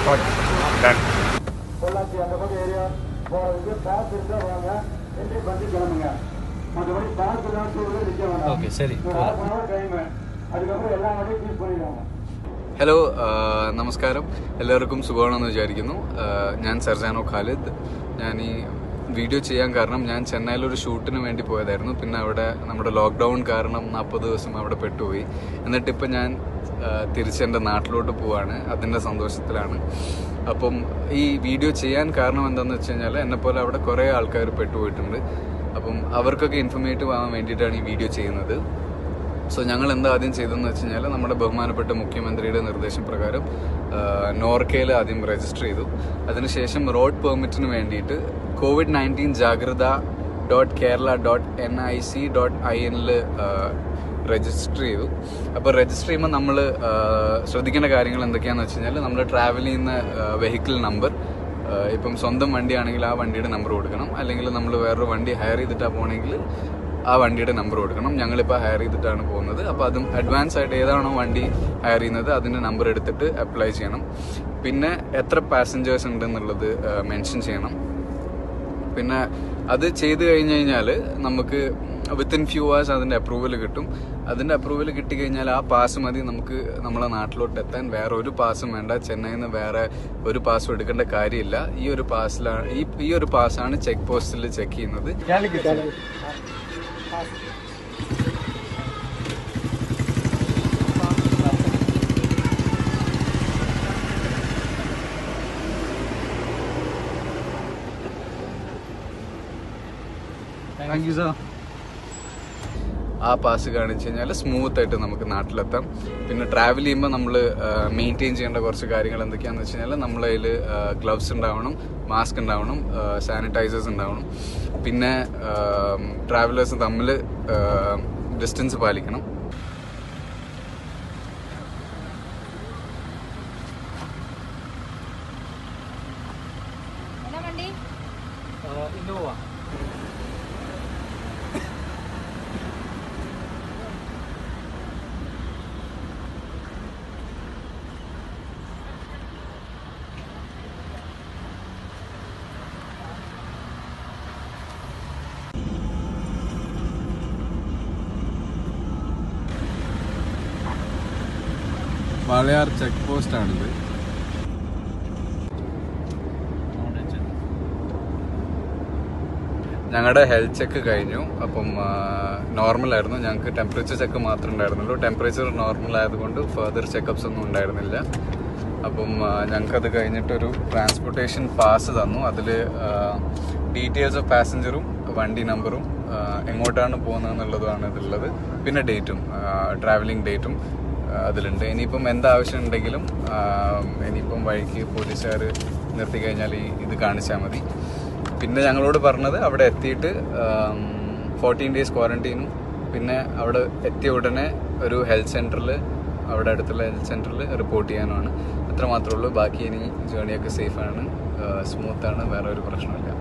Done. Pollachi அந்த பக்கம் area போறதுக்கு பாஸ் இருந்தா வாங்க என்ட்ரி பண்ணி கிளம்புங்க மற்றபடி பாஸ் இல்லாம சொல்றது நிக்க வேண்டாம் Okay, சரி. ஒரு ஹாஃப் அன் அவர் டைம் அதுக்கப்புறம் எல்லா வண்டியும் யூஸ் பண்ணிடுவாங்க ഹലോ ആ, നമസ്കാരം എല്ലാവർക്കും സുഖമാണെന്ന് വിചാരിക്കുന്നു ആ, ഞാൻ സർജാനോ ഖാലിദ് ഞാൻ ഈ വീഡിയോ ചെയ്യാൻ കാരണം ഞാൻ ചെന്നൈയിൽ ഒരു ഷൂട്ടിന് വേണ്ടി പോയതായിരുന്നു പിന്നെ അവിടെ നമ്മുടെ ലോക്ക്ഡൗൺ കാരണം നാൽപ്പത് ദിവസം അവിടെ പെട്ടുപോയി എന്നിട്ടിപ്പോൾ ഞാൻ ആ, തിരിച്ച് എൻ്റെ നാട്ടിലോട്ട് പോവാണ് അതിൻ്റെ സന്തോഷത്തിലാണ് അപ്പം ഈ വീഡിയോ ചെയ്യാൻ കാരണം എന്താണെന്ന് വെച്ച് കഴിഞ്ഞാൽ എന്നെപ്പോലെ അവിടെ കുറേ ആൾക്കാർ പെട്ടുപോയിട്ടുണ്ട് അപ്പം അവർക്കൊക്കെ ഇൻഫർമേറ്റീവ് ആവാൻ വേണ്ടിയിട്ടാണ് ഈ വീഡിയോ ചെയ്യുന്നത് സോ ഞങ്ങൾ എന്താ ആദ്യം ചെയ്തതെന്ന് വെച്ച് കഴിഞ്ഞാൽ നമ്മുടെ ബഹുമാനപ്പെട്ട മുഖ്യമന്ത്രിയുടെ നിർദ്ദേശം പ്രകാരം നോർക്കയിൽ ആദ്യം രജിസ്റ്റർ ചെയ്തു അതിനുശേഷം റോഡ് പെർമിറ്റിന് വേണ്ടിയിട്ട് covid nineteen Jagratha dot Kerala dot N I C dot I എന്നിൽ രജിസ്റ്റർ ചെയ്തു അപ്പോൾ രജിസ്റ്റർ ചെയ്യുമ്പോൾ നമ്മൾ ശ്രദ്ധിക്കേണ്ട കാര്യങ്ങൾ എന്തൊക്കെയാണെന്ന് വെച്ച് കഴിഞ്ഞാൽ നമ്മൾ ട്രാവൽ ചെയ്യുന്ന വെഹിക്കിൾ നമ്പർ ആഹ് ഇപ്പം സ്വന്തം വണ്ടിയാണെങ്കിൽ ആ വണ്ടിയുടെ നമ്പർ കൊടുക്കണം അല്ലെങ്കിൽ നമ്മൾ വേറൊരു വണ്ടി ഹയർ ചെയ്തിട്ടാണ് പോകണമെങ്കിൽ ആ വണ്ടിയുടെ നമ്പർ കൊടുക്കണം ഞങ്ങളിപ്പോൾ ഹയർ ചെയ്തിട്ടാണ് പോകുന്നത് അപ്പോൾ അതും അഡ്വാൻസ് ആയിട്ട് ഏതാണോ വണ്ടി ഹയർ ചെയ്യുന്നത് അതിൻ്റെ നമ്പർ എടുത്തിട്ട് അപ്ലൈ ചെയ്യണം പിന്നെ എത്ര പാസഞ്ചേഴ്സ് ഉണ്ടെന്നുള്ളത് മെൻഷൻ ചെയ്യണം പിന്നെ അത് ചെയ്ത് കഴിഞ്ഞ് കഴിഞ്ഞാൽ നമുക്ക് വിത്തിൻ ഫ്യൂ hours അതിൻ്റെ അപ്രൂവൽ കിട്ടും അതിൻ്റെ അപ്രൂവൽ കിട്ടിക്കഴിഞ്ഞാൽ ആ പാസ് മതി നമുക്ക് നമ്മളെ നാട്ടിലോട്ട് എത്താൻ വേറെ ഒരു പാസും വേണ്ട ചെന്നൈയിൽ നിന്ന് വേറെ ഒരു പാസും എടുക്കേണ്ട കാര്യമില്ല ഈ ഒരു പാസിലാണ് ഈ ഈ ഒരു പാസ്സാണ് ചെക്ക് പോസ്റ്റിൽ ചെക്ക് ചെയ്യുന്നത് താങ്ക് യു സാർ ആ പാസ് കാണിച്ചു കഴിഞ്ഞാൽ സ്മൂത്ത് ആയിട്ട് നമുക്ക് നാട്ടിലെത്താം പിന്നെ ട്രാവൽ ചെയ്യുമ്പോൾ നമ്മൾ മെയിൻറ്റെയിൻ ചെയ്യേണ്ട കുറച്ച് കാര്യങ്ങൾ എന്തൊക്കെയാണെന്ന് വെച്ച് കഴിഞ്ഞാൽ നമ്മളെ കയ്യിൽ ഗ്ലവ്സ് ഉണ്ടാവണം മാസ്ക് ഉണ്ടാവണം സാനിറ്റൈസേഴ്സ് ഉണ്ടാവണം പിന്നെ ട്രാവലേഴ്സ് തമ്മിൽ ഡിസ്റ്റൻസ് പാലിക്കണം എന്നാ വണ്ടി ഇന്നോവ വാളയാർ ചെക്ക് പോസ്റ്റ് ആണിത് ഞങ്ങളുടെ ഹെൽത്ത് ചെക്ക് കഴിഞ്ഞു അപ്പം നോർമൽ ആയിരുന്നു ഞങ്ങൾക്ക് ടെമ്പറേച്ചർ ചെക്ക് മാത്രമേ ഉണ്ടായിരുന്നുള്ളൂ ടെമ്പറേച്ചർ നോർമൽ ആയതുകൊണ്ട് ഫർദർ ചെക്കപ്സ് ഒന്നും ഉണ്ടായിരുന്നില്ല അപ്പം ഞങ്ങൾക്കത് കഴിഞ്ഞിട്ടൊരു ട്രാൻസ്പോർട്ടേഷൻ പാസ് തന്നു അതിൽ ഡീറ്റെയിൽസ് ഓഫ് പാസഞ്ചറും വണ്ടി നമ്പറും എങ്ങോട്ടാണ് പോകുന്നതെന്നുള്ളതാണ് ഇതിലുള്ളത് പിന്നെ ഡേറ്റും ട്രാവലിംഗ് ഡേറ്റും അതിലുണ്ട് ഇനിയിപ്പം എന്താവശ്യം ഉണ്ടെങ്കിലും ഇനിയിപ്പം വഴിക്ക് പോലീസുകാർ നിർത്തി കഴിഞ്ഞാൽ ഈ ഇത് കാണിച്ചാൽ മതി പിന്നെ ഞങ്ങളോട് പറഞ്ഞത് അവിടെ എത്തിയിട്ട് ഫോർട്ടീൻ ഡേയ്സ് ക്വാറന്റീനും പിന്നെ അവിടെ എത്തിയ ഉടനെ ഒരു ഹെൽത്ത് സെൻറ്ററിൽ അവിടെ അടുത്തുള്ള ഹെൽത്ത് സെൻറ്ററിൽ റിപ്പോർട്ട് ചെയ്യാനുമാണ് അത്ര മാത്രമേ ഉള്ളൂ ബാക്കി ഇനി ജേണിയൊക്കെ സേഫാണ് സ്മൂത്താണ് വേറെ ഒരു പ്രശ്നമില്ല